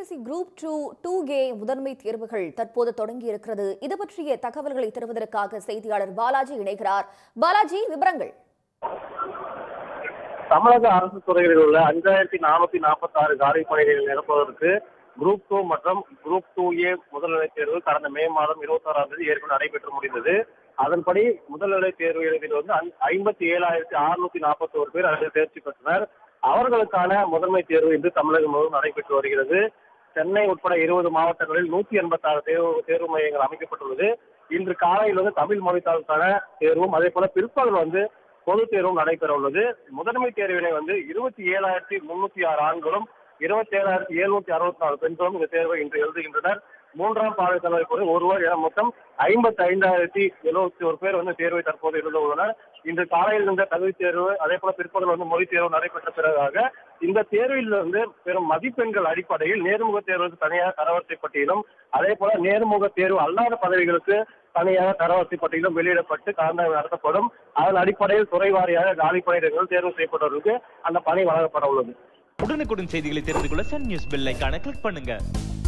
TNPSC group two two A முதன்மை தேர்வுகள் தற்போது தொடங்கி இருக்கிறது இது பற்றிய தகவல்களை தருவதற்காக செய்தியாளர் பாலாஜி இணைகிறார் பாலாஜி விவரங்கள் தமிழக அரசு துறைகளில் உள்ள அஞ்சாயிரத்தி நானூத்தி நாற்பத்தி ஆறு காலி பணிகளை நிரப்புவதற்கு குரூப் டூ மற்றும் குரூப் டூ ஏ முதல்நிலை தேர்வு கடந்த மே மாதம் இருபத்தி ஆறாம் தேதி ஏற்கனவே நடைபெற்று முடிந்தது அதன்படி முதல்நிலை தேர்வு எழுதியில் வந்து ஐம்பத்தி ஏழாயிரத்தி அறுநூத்தி நாற்பத்தி ஒரு பேர் அதில் தேர்ச்சி பெற்றனர் அவர்களுக்கான முதன்மை தேர்வு இன்று தமிழகம் முழுவதும் நடைபெற்று வருகிறது சென்னை உட்பட இருபது மாவட்டங்களில் நூத்தி எண்பத்தி ஆறு தேர்வு தேர்வு மையங்கள் அமைக்கப்பட்டுள்ளது இன்று காலையில் வந்து தமிழ் மொழித்தாளுக்கான தேர்வும் அதே போல பிற்பகல் வந்து பொதுத் தேர்வும் நடைபெற உள்ளது முதன்மை தேர்வினை வந்து இருபத்தி ஏழாயிரத்தி முன்னூத்தி ஆறு ஆண்களும் இருபத்தி ஏழாயிரத்தி எழுநூத்தி அறுபத்தி நாலு பெண்களும் இந்த தேர்வை இன்று எழுதுகின்றனர் மூன்றாம் பாதை தலைவர் கூட ஒருவர் என மொத்தம் ஐம்பத்தி ஐந்தாயிரத்தி எழுபத்தி ஒரு பேர் வந்து தேர்வை தற்போது எழுத உள்ளனர் இன்று காலையில் இருந்த தகுதி தேர்வு அதே போல பிற்பகல் வந்து மொழி தேர்வு நடைபெற்ற பிறகாக இந்த தேர்வில் வந்து பெறும் மதிப்பெண்கள் அடிப்படையில் நேர்முக தேர்வுக்கு தனியாக தரவரிசை பட்டியலும் அதே போல நேர்முக தேர்வு அல்லாத பதவிகளுக்கு தனியாக தரவரிசை பட்டியலும் வெளியிடப்பட்டு கலந்தாய்வு நடத்தப்படும் அதன் அடிப்படையில் துறை வாரியாக காலி பணியிடங்கள் தேர்வு செய்யப்பட்டவர்களுக்கு அந்த பணி வழங்கப்பட உள்ளது உடனுக்குடன் செய்திகளை தெரிந்து கொள்ள சன் நியூஸ் பெல் ஐகானை கிளிக் பண்ணுங்க